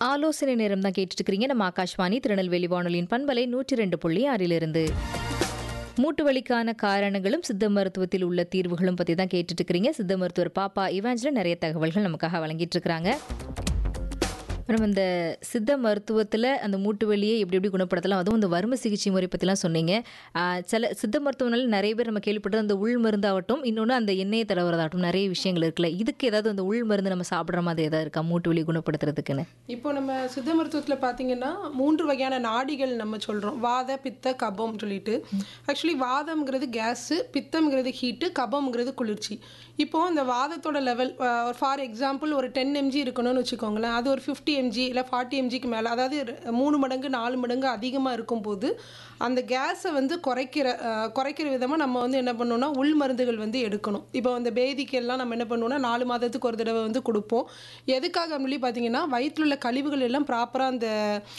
ஆலோசனை நேரம் தான் கேட்டுட்டு இருக்கிறீங்க நம்ம ஆகாஷ்வாணி திருநெல்வேலி வானொலியின் பண்பலை நூற்றி ரெண்டு புள்ளி ஆறிலிருந்து மூட்டு வலிக்கான காரணங்களும் சித்த மருத்துவத்தில் உள்ள தீர்வுகளும் பற்றி தான் கேட்டுட்டு இருக்கிறீங்க சித்த மருத்துவர் பாப்பா இவாஞ்சில் நிறைய தகவல்கள் நமக்காக வழங்கிட்டு இருக்கிறாங்க நம்ம இந்த சித்த மருத்துவத்தில் அந்த மூட்டு வலியை எப்படி எப்படி குணப்படுத்தலாம் அதுவும் இந்த வறுமை சிகிச்சை முறை பற்றிலாம் சொன்னீங்க ஆஹ் சில சித்த மருத்துவனால நிறைய பேர் நம்ம கேள்விப்பட்டது அந்த உள் மருந்தாகட்டும் இன்னொன்று அந்த எண்ணெயை தடவுறதாகட்டும் நிறைய விஷயங்கள் இருக்குல்ல இதுக்கு ஏதாவது அந்த உள் மருந்து நம்ம சாப்பிட்ற மாதிரி ஏதாவது இருக்கா மூட்டு வலி குணப்படுத்துறதுக்குன்னு இப்போ நம்ம சித்த மருத்துவத்தில் பார்த்தீங்கன்னா மூன்று வகையான நாடிகள் நம்ம சொல்கிறோம் வாத பித்த கபம் சொல்லிட்டு ஆக்சுவலி வாதம்ங்கிறது கேஸு பித்தம்ங்கிறது ஹீட்டு கபம்ங்கிறது குளிர்ச்சி இப்போ அந்த வாதத்தோட லெவல் ஃபார் எக்ஸாம்பிள் ஒரு டென் எம்ஜி இருக்கணும்னு வச்சுக்கோங்களேன் அது ஒரு ஃபிஃப்டி எம்ஜி இல்லை ஃபார்ட்டி எம்ஜிக்கு மேலே அதாவது ரெ- மூணு மடங்கு நாலு மடங்கு அதிகமாக இருக்கும்போது அந்த கேஸை வந்து குறைக்கிற அஹ், குறைக்கிற விதமாக நம்ம வந்து என்ன பண்ணணும்னா உள் மருந்துகள் வந்து எடுக்கணும் இப்போ அந்த பேதிக்கு எல்லாம் நம்ம என்ன பண்ணுவோம்னா நாலு மாதத்துக்கு ஒரு தடவை வந்து கொடுப்போம் எதுக்காக சொல்லி பார்த்தீங்கன்னா வயிற்றுல உள்ள கழிவுகள் எல்லாம் ப்ராப்பராக அந்த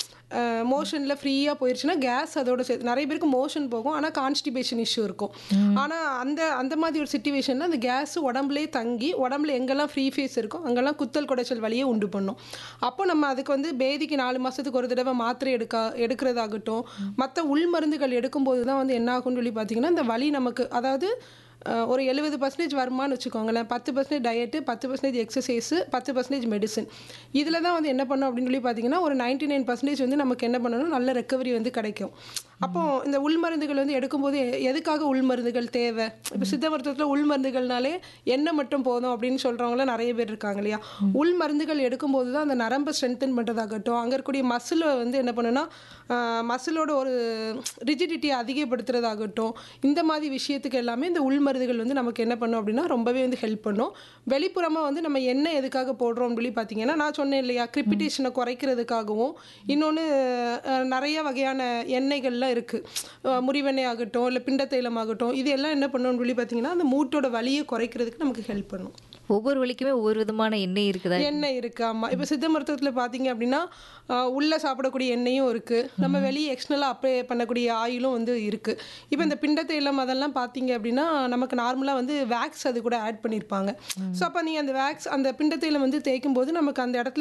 மோஷனில் ஃப்ரீயாக போயிடுச்சுன்னா கேஸ் அதோட சேர்த்து நிறைய பேருக்கு மோஷன் போகும் ஆனால் கான்ஸ்டிபேஷன் இஷ்யூ இருக்கும் ஆனால் அந்த அந்த மாதிரி ஒரு சுச்சுவேஷனில் அந்த கேஸ் உடம்புலே தங்கி உடம்புல எங்கெல்லாம் ஃப்ரீ ஃபேஸ் இருக்கோ அங்கெல்லாம் குத்தல் குடைச்சல் வழியே உண்டு பண்ணும் அப்போ நம்ம அதுக்கு வந்து பேதிக்கு நாலு மாதத்துக்கு ஒரு தடவை மாத்திரை எடுக்க எடுக்கிறதாகட்டும் மற்ற உள் மருந்துகள் எடுக்கும்போது தான் வந்து என்ன ஆகும்னு சொல்லி பார்த்தீங்கன்னா இந்த வலி நமக்கு அதாவது அஹ், ஒரு எழுபது பர்சன்டேஜ் வருமானு வச்சுக்கோங்களேன் பத்து பர்சன்டேஜ் டயட்டு பத்து பர்சன்டேஜ் எக்ஸசைஸு பத்து பர்சன்டேஜ் மெடிசன் இதில் தான் வந்து என்ன பண்ணும் அப்படின்னு சொல்லி பார்த்தீங்கன்னா ஒரு நைன்டி நைன் பர்சன்டேஜ் வந்து நமக்கு என்ன பண்ணணும் நல்ல ரெக்கவரி வந்து கிடைக்கும் அப்போ இந்த உள் மருந்துகள் வந்து எடுக்கும்போது எ- எதுக்காக உள் மருந்துகள் தேவை இப்போ சித்த மருத்துவத்தில் உள் மருந்துகள்னாலே எண்ணெய் மட்டும் போதும் அப்படின்னு சொல்கிறவங்களாம் நிறைய பேர் இருக்காங்க இல்லையா உள் மருந்துகள் எடுக்கும்போது தான் அந்த நரம்பை ஸ்ட்ரென்தன் பண்ணுறதாகட்டும் அங்கே இருக்கக்கூடிய மசிலை வந்து என்ன பண்ணுன்னா மசிலோட ஒரு ரிஜிடிட்டியை அதிகப்படுத்துறதாகட்டும் இந்த மாதிரி விஷயத்துக்கு எல்லாமே இந்த உள் மருந்துகள் வந்து நமக்கு என்ன பண்ணும் அப்படின்னா ரொம்பவே வந்து ஹெல்ப் பண்ணும் வெளிப்புறமாக வந்து நம்ம எண்ணெய் எதுக்காக போடுறோம் சொல்லி பார்த்தீங்கன்னா நான் சொன்னேன் இல்லையா கிரிப்பிட்டேஷனை குறைக்கிறதுக்காகவும் இன்னொன்று நிறைய வகையான எண்ணெய்கள்லாம் இருக்குது முறிவெண்ணெய் ஆகட்டும் இல்லை பிண்ட தைலம் ஆகட்டும் இது எல்லாம் என்ன பண்ணணும்னு சொல்லி பார்த்தீங்கன்னா அந்த மூட்டோட வலியை குறைக்கிறதுக்கு நமக்கு ஹெல்ப் பண்ணும் ஒவ்வொரு வலிக்குமே ஒவ்வொரு விதமான எண்ணெய் இருக்குதா எண்ணெய் இருக்கு ஆமா இப்போ சித்த மருத்துவத்தில் பார்த்தீங்க அப்படின்னா ஆஹ், உள்ள சாப்பிடக்கூடிய எண்ணெயும் இருக்கு நம்ம வெளியே எக்ஸ்டர்னலாக அப்ளை பண்ணக்கூடிய ஆயிலும் வந்து இருக்கு இப்போ இந்த பிண்ட தைலம் அதெல்லாம் பார்த்தீங்க அப்படின்னா நமக்கு நார்மலாக வந்து வேக்ஸ் அது கூட ஆட் பண்ணியிருப்பாங்க ஸோ அப்போ நீங்கள் அந்த வேக்ஸ் அந்த பிண்ட தைலம் வந்து தேய்க்கும் போது நமக்கு அந்த இடத்துல